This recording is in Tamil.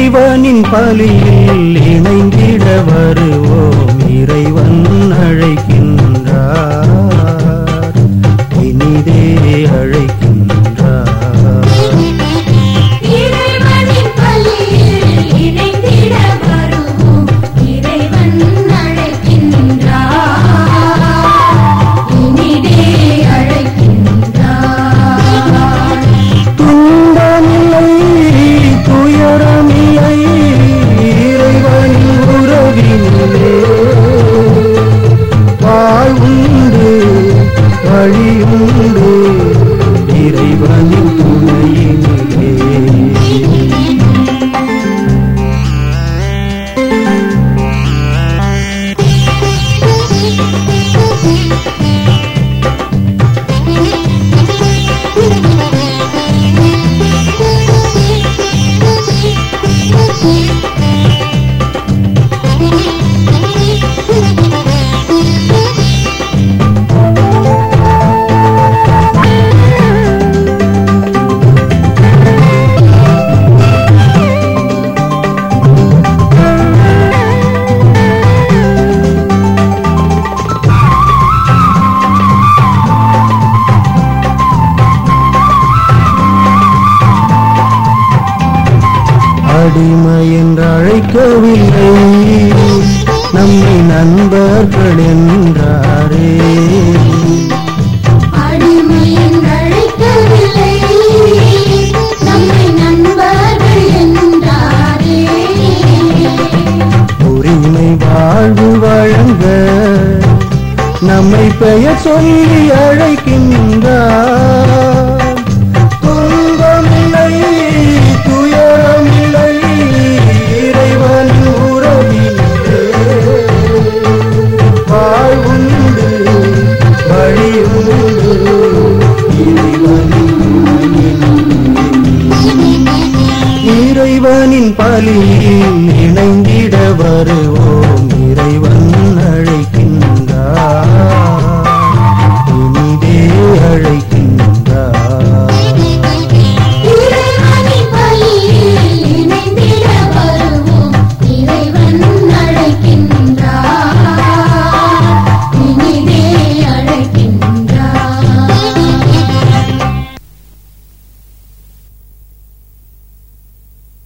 இறைவனின் பலியில் இணைந்திட வருவோம் இறைவன் அழைக்கின்றார் இனிதே அழைக்கின்றார் இறைவனின் பலியில் இணைந்திட வருவோம் இறைவன் அழைக்கின்றார் இனிதே அழைக்கின்றார் துன்பமில்லை துயரமில்லை இறைவனின் உறவினிலே வாழ்வுண்டு வழியுண்டு இறைவனின் துணையினிலே அடிமை என்று அழைக்கவில்லை நம்மை நண்பர்கள் என்றாரே அடிமை என்று அழைக்கவில்லை நம்மை நண்பர்கள் என்றாரே உரிமை வாழ்வு வழங்க நம்மை பெயர் சொல்லி அழைக்கின்றார்